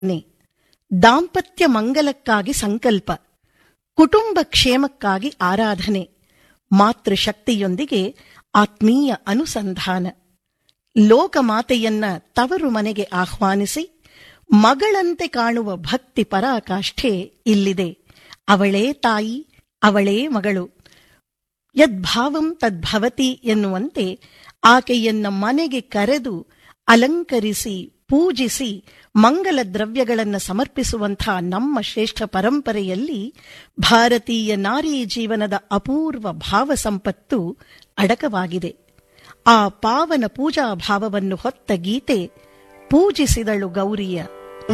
ಪ್ರಾರ್ಥನೆ ದಾಂಪತ್ಯ ಮಂಗಲಕ್ಕಾಗಿ ಸಂಕಲ್ಪ ಕುಟುಂಬ ಕ್ಷೇಮಕ್ಕಾಗಿ ಆರಾಧನೆ ಮಾತೃಶಕ್ತಿಯೊಂದಿಗೆ ಆತ್ಮೀಯ ಅನುಸಂಧಾನ ಲೋಕಮಾತೆಯನ್ನ ತವರು ಮನೆಗೆ ಆಹ್ವಾನಿಸಿ ಮಗಳಂತೆ ಕಾಣುವ ಭಕ್ತಿ ಪರಾಕಾಷ್ಠೆ ಇಲ್ಲಿದೆ ಅವಳೇ ತಾಯಿ ಅವಳೇ ಮಗಳು ಯದ್ಭಾವಂ ತದ್ಭವತಿ ಎನ್ನುವಂತೆ ಆಕೆಯನ್ನ ಮನೆಗೆ ಕರೆದು ಅಲಂಕರಿಸಿ ಪೂಜಿಸಿ ಮಂಗಲ ದ್ರವ್ಯಗಳನ್ನು ಸಮರ್ಪಿಸುವಂಥ ನಮ್ಮ ಶ್ರೇಷ್ಠ ಪರಂಪರೆಯಲ್ಲಿ ಭಾರತೀಯ ನಾರಿ ಜೀವನದ ಅಪೂರ್ವ ಭಾವ ಸಂಪತ್ತು ಅಡಕವಾಗಿದೆ ಆ ಪಾವನ ಪೂಜಾ ಭಾವವನ್ನು ಹೊತ್ತ ಗೀತೆ ಪೂಜಿಸಿದಳು ಗೌರಿಯ